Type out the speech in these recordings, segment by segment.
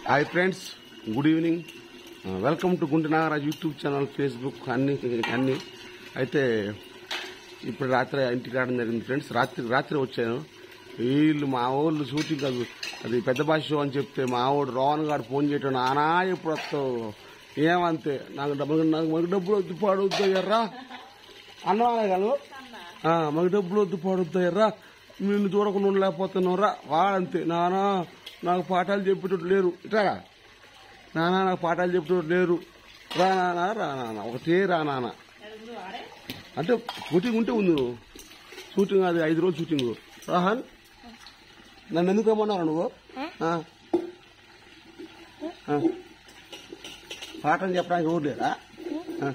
Hi friends good evening welcome to Gunte Nagaraj YouTube channel Facebook అన్ని అన్ని అయితే ఇప్పుడు రాత్రి ఇంటికి రావడం జరిగింది ఫ్రెండ్స్ రాత్రి రాత్రి వచ్చాను వీళ్ళు మా ఊళ్ళు షూటింగ్ కాదు అది పెద్ద భాష షో అని చెప్తే మా ఊడు రోహన్ గారు ఫోన్ చేయటం నానా ఎప్పుడు వస్తావు ఏమంతే నాకు డబ్బులు నాకు మాకు డబ్బులు వద్దు పాడవుతాయర్రా అన్నవాళ్ళు మాకు డబ్బులు వద్దు పాడవుతాయర్రా నిన్ను చూడకుండా ఉండలేకపోతున్నావురా వాడంతే నానా నాకు పాఠాలు చెప్పేటట్టు లేరు ఇట్లా నానా నాకు పాఠాలు చెప్పేటట్టు లేరు రా నానా రా నాన్న ఒకటే రా నాన్న అంటే షూటింగ్ ఉంటే ఉంది నువ్వు షూటింగ్ అది ఐదు రోజులు షూటింగ్ రాహన్ నన్ను ఎందుకు రమ్మన్నావు నువ్వు ఆ. ఆ. పాఠం చెప్పడానికి ఎవరు లేరా ఆ.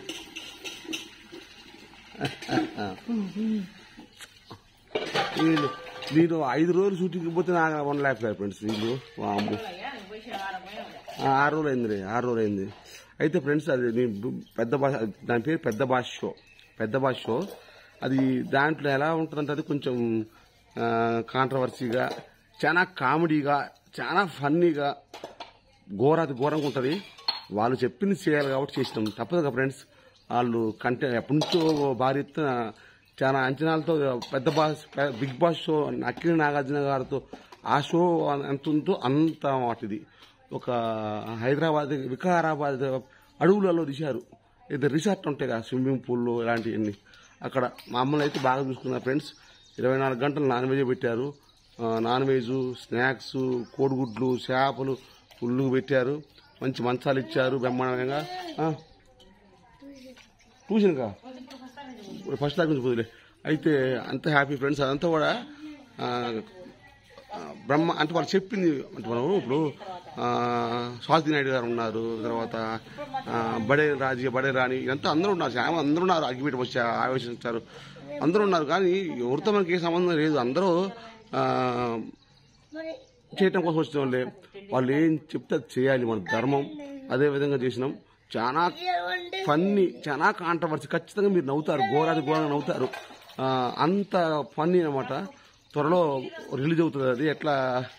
వీళ్ళు నేను ఐదు రోజులు షూటింగ్ పోతే నాకు ఉండలేకపోయారు ఫ్రెండ్స్ వీళ్ళు వామ్మో. ఆ, ఆరు రోజులు అయింది రే ఆరు రోజులు అయింది అయితే ఫ్రెండ్స్ అది నేను పెద్ద భాష దాని పేరు పెద్ద భాష షో పెద్ద భాష షో అది దాంట్లో ఎలా ఉంటుందంటే అది కొంచెం కాంట్రవర్సీగా చాలా కామెడీగా చాలా ఫన్నీగా ఘోరాతి ఘోరంగా ఉంటుంది వాళ్ళు చెప్పింది చేయాలి కాబట్టి చేసినాం తప్పదు కదా ఫ్రెండ్స్ వాళ్ళు కంటే ఎప్పటి నుంచో భారీ ఎత్తున చాలా అంచనాలతో పెద్ద బాస్ పె- బిగ్ బాస్ షో అఖిల నాగార్జున గారితో ఆ షో ఎంత ఉందో అంత వాటిది ఒక హైదరాబాద్ వికారాబాద్ అడవులలో తీశారు ఇది రిసార్ట్ ఉంటాయి కదా స్విమ్మింగ్ పూల్ ఇలాంటివన్నీ అక్కడ మమ్మల్ని అయితే బాగా చూసుకున్నారు ఫ్రెండ్స్ ఇరవై నాలుగు గంటలు నాన్ వెజ్ పెట్టారు ఆ, నాన్ వెజ్ స్నాక్స్ కోడిగుడ్లు చేపలు ఫుల్లు పెట్టారు మంచి మంచాలు ఇచ్చారు బ్రహ్మాండంగా ఆ, ట్యూషన్కా ఇప్పుడు ఫస్ట్ దాకా నుంచి పోదులే అయితే అంత హ్యాపీ ఫ్రెండ్స్ అదంతా కూడా ఆ, ఆ, బ్రహ్మ అంటే వాళ్ళు చెప్పింది అంటే మనం ఇప్పుడు ఆ, స్వాతి నాయుడు గారు ఉన్నారు తర్వాత ఆ, బడే రాజీ బడే రాణి ఇదంతా అందరూ ఉన్నారు చాలా మంది అందరూ ఉన్నారు అగ్గిపెట్టి వచ్చి ఆవేశించారు అందరూ ఉన్నారు కానీ ఎవరితో మనకి ఏ సంబంధం లేదు అందరూ ఆ, చేయటం కోసం వచ్చిన వాళ్ళే వాళ్ళు ఏం చెప్తే అది చేయాలి మన ధర్మం అదే విధంగా చేసినాం చాలా ఫన్నీ చాలా కాంట్రవర్సీ ఖచ్చితంగా మీరు నవ్వుతారు ఘోరాది ఘోరంగా నవ్వుతారు ఆ, అంత ఫన్నీ అనమాట త్వరలో రిలీజ్ అవుతుంది అది ఎట్లా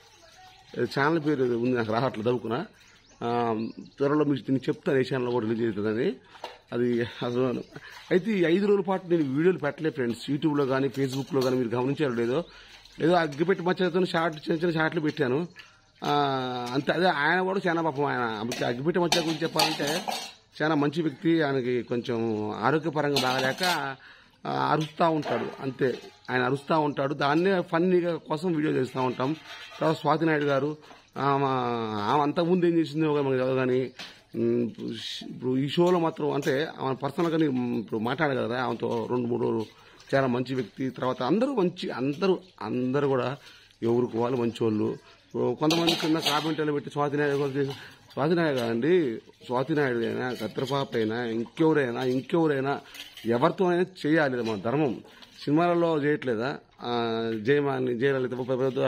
ఛానల్ పేరు ఏదో ఉంది నాకు రావట్లేదు చదువుకున్నా ఆ, త్వరలో మీకు నేను చెప్తాను ఏ ఛానల్లో కూడా రిలీజ్ అవుతుందని అది అసలు అయితే ఈ ఐదు రోజుల పాటు నేను వీడియోలు పెట్టలేదు ఫ్రెండ్స్ యూట్యూబ్లో కానీ ఫేస్బుక్లో కానీ మీరు గమనించారు లేదో ఏదో అగ్గిపెట్టి మచ్చలతో షార్ట్ చిన్న చిన్న షార్ట్లు పెట్టాను ఆ, అంతే అదే ఆయన కూడా చాలా పాపం ఆయన అగ్గి- అగ్గిపెట్టి మచ్చ గురించి చెప్పాలంటే చాలా మంచి వ్యక్తి ఆయనకి కొంచెం ఆరోగ్యపరంగా బాగలేక ఆ, అరుస్తూ ఉంటాడు అంతే ఆయన అరుస్తూ ఉంటాడు దాన్నే ఫన్నీగా కోసం వీడియో చేస్తూ ఉంటాం తర్వాత స్వాతి నాయుడు గారు ఆమె ఆమె అంతకుముందు ఏం చేసిందో కూడా మనకు తెలియదు కానీ ఉమ్, ఇప్పుడు ఈ షోలో మాత్రం అంటే ఆమె పర్సనల్గా నేను ఇప్పుడు మాట్లాడాను కదా ఆమెతో రెండు మూడు రోజులు చాలా మంచి వ్యక్తి తర్వాత అందరూ మంచి అందరూ అందరూ కూడా ఎవరికి వాళ్ళు మంచి వాళ్ళు కొంతమంది కింద కామెంట్లు పెట్టి స్వాతి నాయుడు గారు చేసి స్వాతి నాయుడు కాదండి స్వాతి నాయుడు అయినా కత్రపాప అయినా ఇంకెవరైనా ఇంకెవరైనా ఎవరితో అయినా చేయాలి ఇది మన ధర్మం సినిమాలలో చేయట్లేదా ఆ, జయమాని జయలలిత పెద్ద పెద్ద,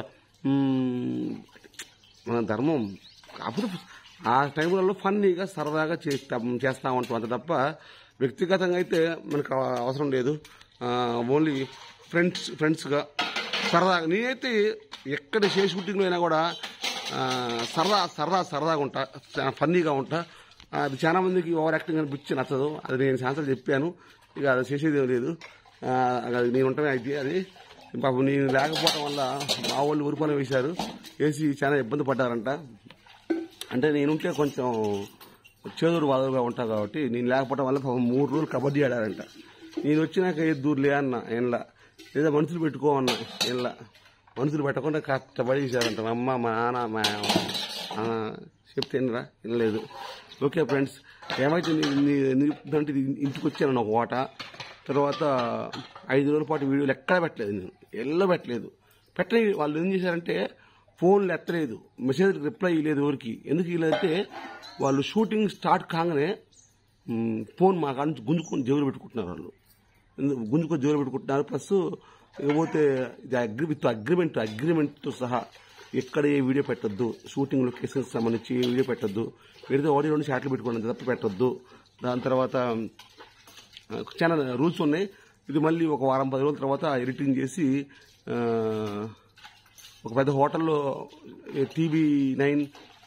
మ్, మన ధర్మం అప్పుడు ఆ టైంలలో ఫన్నీగా సరదాగా చేస్తా చేస్తా ఉంటాం అంత తప్ప వ్యక్తిగతంగా అయితే మనకు అవ- అవసరం లేదు ఆ, ఓన్లీ ఫ్రెండ్స్ ఫ్రెండ్స్గా సరదాగా నేనైతే ఎక్కడ షే షూటింగ్లో అయినా కూడా ఆ, సరదా సరదా సరదాగా ఉంటా చాలా ఫన్నీగా ఉంటా అది చాలా మందికి ఓవర్ యాక్టింగ్ అనిపించి నచ్చదు అది నేను ఛాన్సల్ చెప్పాను ఇక అది చేసేది ఏం లేదు ఆ, అది నేను ఉంటానే అయితే అది పాపం నేను లేకపోవడం వల్ల మా వాళ్ళు ఊరిపని వేశారు వేసి చాలా ఇబ్బంది పడ్డారంట అంటే నేనుంటే కొంచెం చేదురు వాదురుగా ఉంటా కాబట్టి నేను లేకపోవడం వల్ల పాపం మూడు రోజులు కబడ్డీ ఆడారంట నేను వచ్చినాక ఏ దూరులే అన్న ఏళ్ళ లేదా మనుషులు పెట్టుకో అన్న ఏళ్ళ మనుషులు పెట్టకుండా కష్టపడి చేశారంట మా అమ్మ మా నాన్న మా ఆ, చెప్తే వినరా వినలేదు ఓకే ఫ్రెండ్స్ ఏమైతే అంటే ఇంటికి వచ్చాను ఒక ఓట తర్వాత ఐదు రోజుల పాటు వీడియోలు ఎక్కడ పెట్టలేదు నేను ఎల్లో పెట్టలేదు పెట్టలేదు వాళ్ళు ఏం చేశారంటే ఫోన్లు ఎత్తలేదు మెసేజ్ రిప్లై ఇవ్వలేదు ఎవరికి ఎందుకు ఇవ్వలేదంటే వాళ్ళు షూటింగ్ స్టార్ట్ కాగానే మ్, ఫోన్ మా కాడ నుంచి గుంజుకొని జేబులు పెట్టుకుంటున్నారు వాళ్ళు ఎందు- గుంజుకొని జేబులు పెట్టుకుంటున్నారు ప్లస్ ఇకపోతే ఇది అగ్రి విత్ అగ్రిమెంట్ అగ్రిమెంట్తో సహా ఎక్కడ ఏ వీడియో పెట్టొద్దు షూటింగ్ లొకేషన్స్ సంబంధించి ఏ వీడియో పెట్టొద్దు పెడితే ఒకటి రెండు షాట్లు పెట్టుకోండి తప్ప పెట్టొద్దు దాని తర్వాత ఆ, చాలా రూల్స్ ఉన్నాయి ఇది మళ్ళీ ఒక వారం పది రోజుల తర్వాత ఎడిటింగ్ చేసి ఆ, ఒక పెద్ద హోటల్లో టీవీ నైన్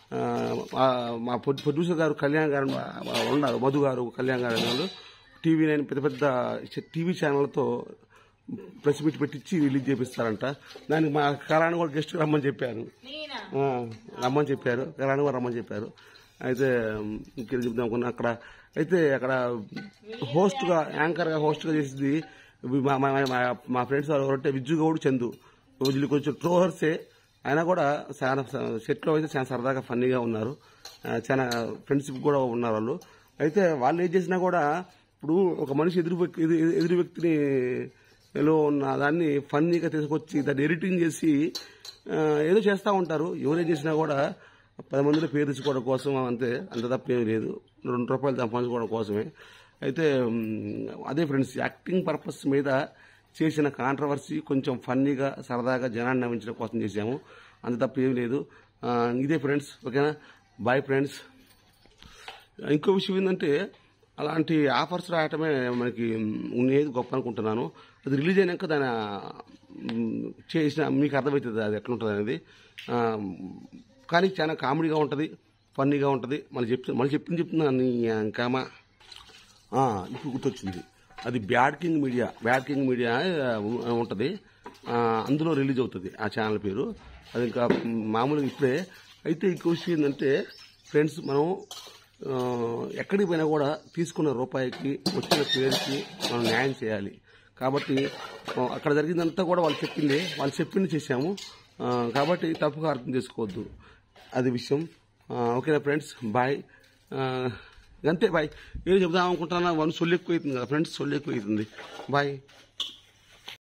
ఆ, మా- మా ప్రొ- ప్రొడ్యూసర్ గారు కళ్యాణ్ గారు ఆ, ఉన్నారు మధు గారు కళ్యాణ్ గారు అనే వాళ్ళు టీవీ నైన్ పెద్ద పెద్ద టీవీ ఛానళ్లతో ప్రెస్ మీట్ పెట్టించి రిలీజ్ చేపిస్తారంట దానికి మా కళాన్ని కూడా గెస్ట్ రమ్మని చెప్పారు ఆ, రమ్మని చెప్పారు కళాన్ని కూడా రమ్మని చెప్పారు అయితే ఇంకేం చెప్దాం అనుకున్నా అక్కడ అయితే అక్కడ హోస్ట్గా యాంకర్గా హోస్ట్గా చేసింది మా మా- మా- మా ఫ్రెండ్స్ వాళ్ళు ఎవరంటే విజ్జు గౌడ్ చందు వీళ్ళు కొంచెం ట్రోహర్సే ఆయన కూడా చాలా సెట్లో అయితే చాలా సరదాగా ఫన్నీగా ఉన్నారు ఆ, చాలా ఫ్రెండ్షిప్ కూడా ఉన్నారు వాళ్ళు అయితే వాళ్ళు ఏం చేసినా కూడా ఇప్పుడు ఒక మనిషి ఎదురు వ్యక్తి- ఎదు- ఎదురు వ్యక్తిని లో ఉన్న దాన్ని ఫన్నీగా తీసుకొచ్చి దాన్ని ఎడిటింగ్ చేసి ఆ, ఏదో చేస్తూ ఉంటారు ఎవరేం చేసినా కూడా పది మందిలో పేరు తెచ్చుకోవడం కోసం అంతే అంత తప్పేమీ లేదు రెండు రూపాయలు సంపాదించుకోవడం కోసమే అయితే ఉమ్, అదే ఫ్రెండ్స్ యాక్టింగ్ పర్పస్ మీద చేసిన కాంట్రవర్సీ కొంచెం ఫన్నీగా సరదాగా జనాన్ని నవ్వించడం కోసం చేశాము అంత తప్ప ఏమీ లేదు ఆ, ఇదే ఫ్రెండ్స్ ఓకేనా బాయ్ ఫ్రెండ్స్ ఇంకో విషయం ఏంటంటే అలాంటి ఆఫర్స్ రావటమే మనకి ఉండేది గొప్ప అనుకుంటున్నాను అది రిలీజ్ అయినాక దాని మ్, చేసిన మీకు అర్థమవుతుంది అది ఎట్లుంటుంది అనేది ఆ, కానీ చాలా కామెడీగా ఉంటుంది ఫన్నీగా ఉంటుంది మళ్ళీ చెప్తు మళ్ళీ చెప్తుంది చెప్తున్నాను ఇంకామా ఆ, ఇప్పుడు గుర్తొచ్చింది అది bad king media bad king media ఉంటుంది అందులో రిలీజ్ అవుతుంది ఆ ఛానల్ పేరు అది ఇంకా మామూలుగా ఇప్పుడే అయితే ఇంకో విషయం ఏంటంటే ఫ్రెండ్స్ మనం ఆ, ఎక్కడికి పోయినా కూడా తీసుకున్న రూపాయికి వచ్చిన పేరుకి మనం న్యాయం చేయాలి కాబట్టి ఆ, అక్కడ జరిగిందంతా కూడా వాళ్ళు చెప్పింది వాళ్ళు చెప్పింది చేశాము ఆ, కాబట్టి తప్పుగా అర్థం చేసుకోవద్దు అది విషయం ఆ, ఓకేనా ఫ్రెండ్స్ బాయ్ ఆ, అంతే బాయ్ ఏం చెప్దాం అనుకుంటున్నా వన్ సొల్లు ఎక్కువ అవుతుంది కదా ఫ్రెండ్స్ సొల్లు ఎక్కువ అవుతుంది బాయ్